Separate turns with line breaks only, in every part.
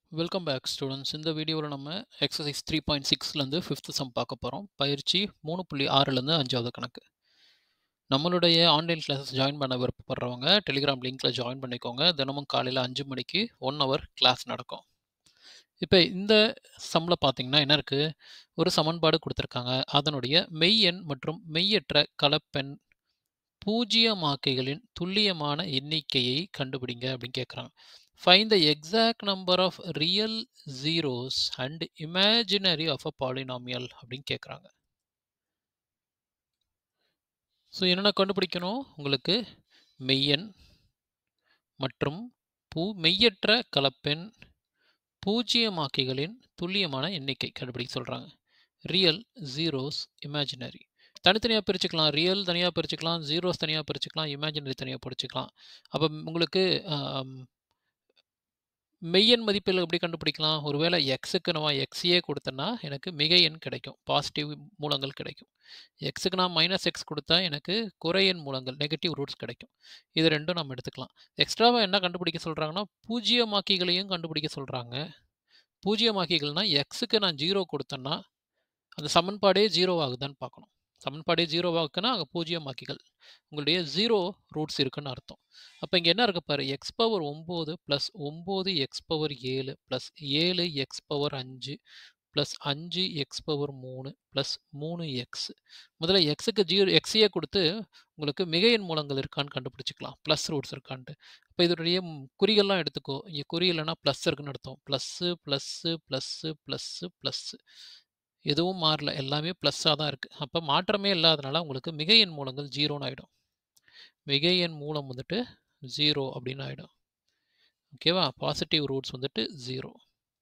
welcome back students இந்த வீடியோவில் நம்ம எக்ஸசைஸ் த்ரீ பாயிண்ட் சிக்ஸ்லேருந்து ஃபிஃப்த் சம் பார்க்க போகிறோம் பயிற்சி மூணு புள்ளி ஆறுலேருந்து அஞ்சாவது கணக்கு நம்மளுடைய ஆன்லைன் கிளாஸஸ் ஜாயின் பண்ண விருப்பப்படுறவங்க டெலிகிராம் லிங்க்கில் ஜாயின் பண்ணிக்கோங்க தினமும் காலையில் அஞ்சு மணிக்கு ஒன் ஹவர் கிளாஸ் நடக்கும் இப்போ இந்த சம்மில் பார்த்தீங்கன்னா என்ன இருக்குது ஒரு சமன்பாடு கொடுத்துருக்காங்க அதனுடைய மெய் எண் மற்றும் மெய்யற்ற கலப்பெண் பூஜ்ஜியமாக்கைகளின் துல்லியமான எண்ணிக்கையை கண்டுபிடிங்க அப்படின்னு கேட்குறாங்க find the exact number of real zeros and imaginary of a polynomial அப்படின்னு கேட்குறாங்க ஸோ என்னென்ன கண்டுபிடிக்கணும் உங்களுக்கு மெய்யெண் மற்றும் பூ மெய்யற்ற கலப்பெண் பூஜ்ஜியமாக்கிகளின் துல்லியமான எண்ணிக்கை கண்டுபிடிக்க சொல்கிறாங்க ரியல் ஜீரோஸ் இமேஜினரி தனித்தனியாக பிரிச்சுக்கலாம் ரியல் தனியாக பிரிச்சுக்கலாம் ஜீரோஸ் தனியாக பிரிச்சுக்கலாம் இமேஜினரி தனியாக பிரிச்சுக்கலாம் அப்போ உங்களுக்கு மெய்யெண் மதிப்பில் எப்படி கண்டுபிடிக்கலாம் ஒருவேளை எக்ஸுக்கு நம்ம எக்ஸையே கொடுத்தேன்னா எனக்கு மிக எண் கிடைக்கும் பாசிட்டிவ் மூலங்கள் கிடைக்கும் எக்ஸுக்கு நான் மைனஸ் எக்ஸ் கொடுத்தா எனக்கு குறை எண் மூலங்கள் நெகட்டிவ் ரூட்ஸ் கிடைக்கும் இது ரெண்டும் நம்ம எடுத்துக்கலாம் எக்ஸ்ட்ராவாக என்ன கண்டுபிடிக்க சொல்கிறாங்கன்னா பூஜ்ஜியமாக்கிகளையும் கண்டுபிடிக்க சொல்கிறாங்க பூஜ்ஜியமாக்கிகள்னால் எக்ஸுக்கு நான் ஜீரோ கொடுத்தேன்னா அந்த சமன்பாடே ஜீரோ ஆகுதான்னு பார்க்கணும் சமன்பாடே ஜீரோ ஆகுதுன்னா அங்கே பூஜ்ஜியமாக்கிகள் உங்களுடைய ஜீரோ ரூட்ஸ் இருக்குன்னு அர்த்தம் அப்போ இங்கே என்ன இருக்கு பாரு எக்ஸ் பவர் ஒம்பது ப்ளஸ் ஒம்பது எக்ஸ் பவர் ஏழு ப்ளஸ் ஏழு எக்ஸ் பவர் அஞ்சு ப்ளஸ் அஞ்சு எக்ஸ் பவர் மூணு ப்ளஸ் மூணு எக்ஸ் முதல்ல எக்ஸுக்கு ஜீரோ எக்ஸையே கொடுத்து உங்களுக்கு மிக எண் மூலங்கள் இருக்கான்னு கண்டுபிடிச்சிக்கலாம் ப்ளஸ் ரூட்ஸ் இருக்கான்ட்டு இப்போ இதனுடைய குறிகள்லாம் எடுத்துக்கோ இங்கே குறி இல்லைன்னா ப்ளஸ் இருக்குன்னு அர்த்தம் plus plus plus plus plus எதுவும் மாறல எல்லாமே ப்ளஸ்ஸாக தான் இருக்குது அப்போ மாற்றமே இல்லாதனால உங்களுக்கு மிக எண் மூலங்கள் ஜீரோன்னு ஆகிடும் மிக எண் மூலம் வந்துட்டு ஜீரோ அப்படின்னு ஆகிடும் ஓகேவா பாசிட்டிவ் ரூட்ஸ் வந்துட்டு ஜீரோ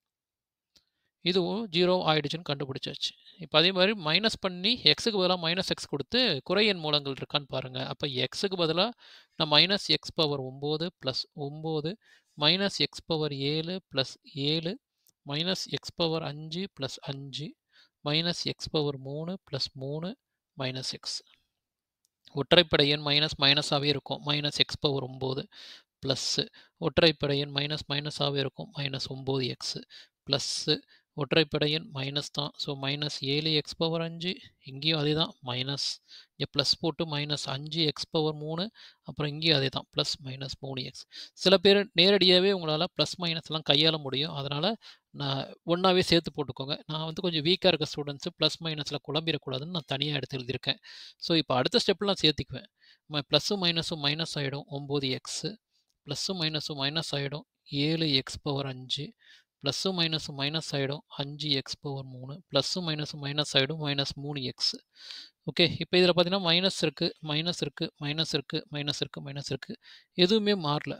இதுவும் ஜீரோ ஆயிடுச்சுன்னு கண்டுபிடிச்சாச்சு இப்போ அதே மாதிரி மைனஸ் பண்ணி எக்ஸுக்கு பதிலாக மைனஸ் எக்ஸ் கொடுத்து குறை எண் மூலங்கள் இருக்கான்னு பாருங்கள் அப்போ எக்ஸுக்கு பதிலாக நான் மைனஸ் எக்ஸ் பவர் ஒம்பது ப்ளஸ் ஒம்பது மைனஸ் எக்ஸ் பவர் ஏழு ப்ளஸ் ஏழு மைனஸ் எக்ஸ் பவர் அஞ்சு ப்ளஸ் அஞ்சு மைனஸ் எக்ஸ் பவர் மூணு ப்ளஸ் மூணு மைனஸ் எக்ஸ் ஒற்றைப்படை எண் மைனஸ் மைனஸாகவே இருக்கும் மைனஸ் எக்ஸ் பவர் ஒம்பது ப்ளஸ்ஸு ஒற்றைப்படை எண் மைனஸ் மைனஸாகவே இருக்கும் மைனஸ் ஒம்பது எக்ஸு ப்ளஸ்ஸு ஒற்றைப்படை எண் மைனஸ் தான் ஸோ மைனஸ் ஏழு எக்ஸ் பவர் அஞ்சு இங்கேயும் அதே தான் மைனஸ் இங்கே ப்ளஸ் போட்டு மைனஸ் அஞ்சு எக்ஸ் பவர் மூணு அப்புறம் இங்கேயும் அதே தான் ப்ளஸ் மைனஸ் மூணு எக்ஸ் சில பேர் நேரடியாகவே உங்களால் ப்ளஸ் மைனஸ்லாம் கையாள முடியும் அதனால் நான் ஒன்றாவே சேர்த்து போட்டுக்கோங்க நான் வந்து கொஞ்சம் வீக்காக இருக்க ஸ்டூடெண்ட்ஸு ப்ளஸ் மைனஸில் குழம்பிடக்கூடாதுன்னு நான் தனியாக எடுத்து எழுதியிருக்கேன் ஸோ இப்போ அடுத்த ஸ்டெப்பில் நான் சேர்த்துக்குவேன் ப்ளஸ்ஸும் மைனஸும் மைனஸ் ஆகிடும் ஒம்பது எக்ஸு ப்ளஸ்ஸும் மைனஸும் மைனஸ் ஆகிடும் ஏழு எக்ஸ் பவர் அஞ்சு ப்ளஸ்ஸும் மைனஸும் மைனஸ் ஆகிடும் அஞ்சு எக்ஸ் பவர் மூணு ப்ளஸ்ஸும் மைனஸும் மைனஸ் ஆகிடும் மைனஸ் மூணு எக்ஸ் ஓகே இப்போ இதில் பார்த்தீங்கன்னா மைனஸ் இருக்குது மைனஸ் இருக்குது மைனஸ் இருக்குது மைனஸ் இருக்குது மைனஸ் இருக்குது எதுவுமே மாறல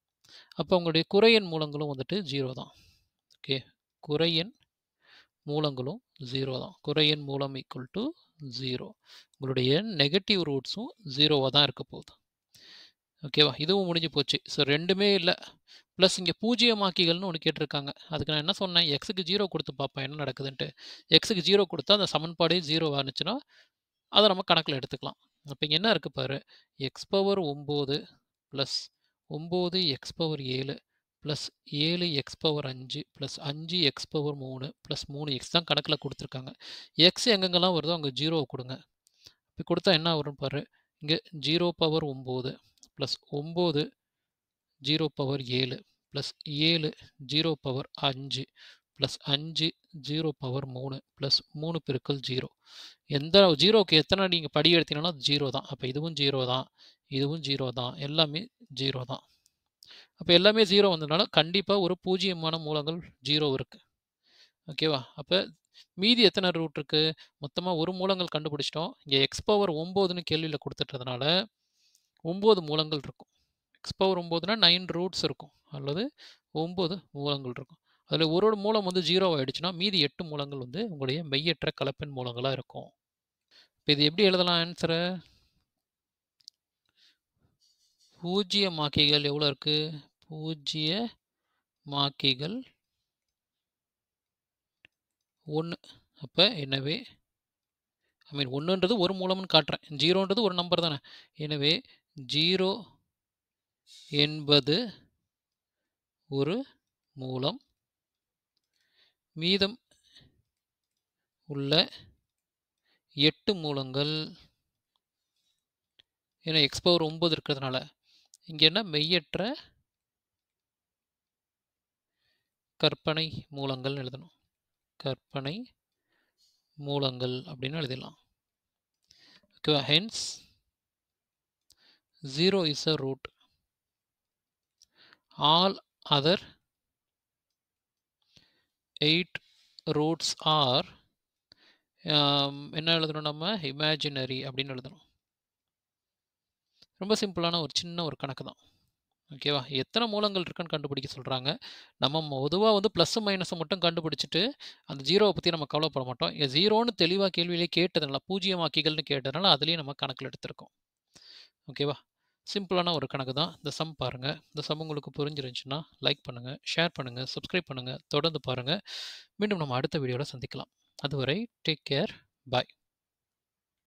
அப்போ உங்களுடைய குறையன் மூலங்களும் வந்துட்டு ஜீரோ தான் ஓகே குறையன் மூலங்களும் ஜீரோ தான் குறையன் மூலம் ஈக்குவல் டு ஜீரோ உங்களுடைய நெகட்டிவ் ரூட்ஸும் ஜீரோவாக தான் இருக்க போகுது ஓகேவா இதுவும் முடிஞ்சு போச்சு ஸோ ரெண்டுமே இல்லை ப்ளஸ் இங்கே பூஜ்ஜியமாக்கிகள்னு ஒன்று கேட்டிருக்காங்க அதுக்கு நான் என்ன சொன்னேன் எக்ஸுக்கு ஜீரோ கொடுத்து பார்ப்பேன் என்ன நடக்குதுன்ட்டு எக்ஸுக்கு ஜீரோ கொடுத்தா அந்த சமன்பாடே ஜீரோ ஆனிச்சுன்னா அதை நம்ம கணக்கில் எடுத்துக்கலாம் அப்போ இங்கே என்ன இருக்குது பாரு எக்ஸ் பவர் ஒம்பது ப்ளஸ் ஒம்பது எக்ஸ் பவர் ஏழு ப்ளஸ் ஏழு எக்ஸ் பவர் அஞ்சு ப்ளஸ் அஞ்சு எக்ஸ் பவர் மூணு ப்ளஸ் மூணு எக்ஸ் தான் கணக்கில் கொடுத்துருக்காங்க எக்ஸ் எங்கெங்கெல்லாம் வருதோ அங்கே ஜீரோவை கொடுங்க இப்போ கொடுத்தா என்ன வரும் பாரு இங்கே ஜீரோ பவர் ஒம்பது ப்ளஸ் ஒம்பது ஜீரோ பவர் ஏழு ப்ளஸ் ஏழு ஜீரோ பவர் அஞ்சு ப்ளஸ் அஞ்சு ஜீரோ பவர் மூணு ப்ளஸ் மூணு பெருக்கள் ஜீரோ எந்த ஜீரோக்கு எத்தனை நீங்கள் படி எடுத்தீங்கன்னா ஜீரோ தான் அப்போ இதுவும் ஜீரோ தான் இதுவும் ஜீரோ தான் எல்லாமே ஜீரோ தான் அப்போ எல்லாமே ஜீரோ வந்ததுனால கண்டிப்பாக ஒரு பூஜ்ஜியமான மூலங்கள் ஜீரோ இருக்குது ஓகேவா அப்போ மீதி எத்தனை ரூட் இருக்குது மொத்தமாக ஒரு மூலங்கள் கண்டுபிடிச்சிட்டோம் இங்கே எக்ஸ் பவர் ஒம்போதுன்னு கேள்வியில் கொடுத்துட்டதுனால ஒம்பது மூலங்கள் இருக்கும் எக்ஸ் பவர் ஒம்போதுனா நைன் ரூட்ஸ் இருக்கும் அல்லது ஒம்பது மூலங்கள் இருக்கும் அதில் ஒரு மூலம் வந்து ஜீரோ ஆகிடுச்சுன்னா மீதி எட்டு மூலங்கள் வந்து உங்களுடைய மெய்யற்ற கலப்பெண் மூலங்களாக இருக்கும் இப்போ இது எப்படி எழுதலாம் ஆன்சரை பூஜ்ஜிய மாக்கிகள் எவ்வளோ இருக்குது பூஜ்ஜிய மாக்கிகள் ஒன்று அப்போ எனவே ஐ மீன் ஒன்றுன்றது ஒரு மூலம்னு காட்டுறேன் ஜீரோன்றது ஒரு நம்பர் தானே எனவே ஜீரோ என்பது ஒரு மூலம் மீதம் உள்ள எட்டு மூலங்கள் ஏன்னா எக்ஸ் பவர் ஒம்பது இருக்கிறதுனால இங்கே என்ன மெய்யற்ற கற்பனை மூலங்கள்னு எழுதணும் கற்பனை மூலங்கள் அப்படின்னு எழுதிடலாம் ஓகேவா hence zero is a root all other eight roots are என்ன எழுதணும் நம்ம இமேஜினரி அப்படின்னு எழுதணும் ரொம்ப சிம்பிளான ஒரு சின்ன ஒரு கணக்கு தான் ஓகேவா எத்தனை மூலங்கள் இருக்குன்னு கண்டுபிடிக்க சொல்கிறாங்க நம்ம பொதுவாக வந்து ப்ளஸ் மைனஸை மட்டும் கண்டுபிடிச்சிட்டு அந்த ஜீரோவை பற்றி நம்ம கவலைப்பட மாட்டோம் இங்கே ஜீரோன்னு தெளிவாக கேள்வியிலே கேட்டதுனால பூஜ்ஜியமாக்கிகள்னு கேட்டதுனால அதுலேயும் நம்ம கணக்கில் எடுத்திருக்கோம் ஓகேவா சிம்பிளான ஒரு கணக்கு தான் இந்த சம் பாருங்கள் இந்த சம் உங்களுக்கு புரிஞ்சிருந்துச்சுன்னா லைக் பண்ணுங்கள் ஷேர் பண்ணுங்கள் சப்ஸ்கிரைப் பண்ணுங்கள் தொடர்ந்து பாருங்கள் மீண்டும் நம்ம அடுத்த வீடியோவில் சந்திக்கலாம் அதுவரை டேக் கேர் பாய்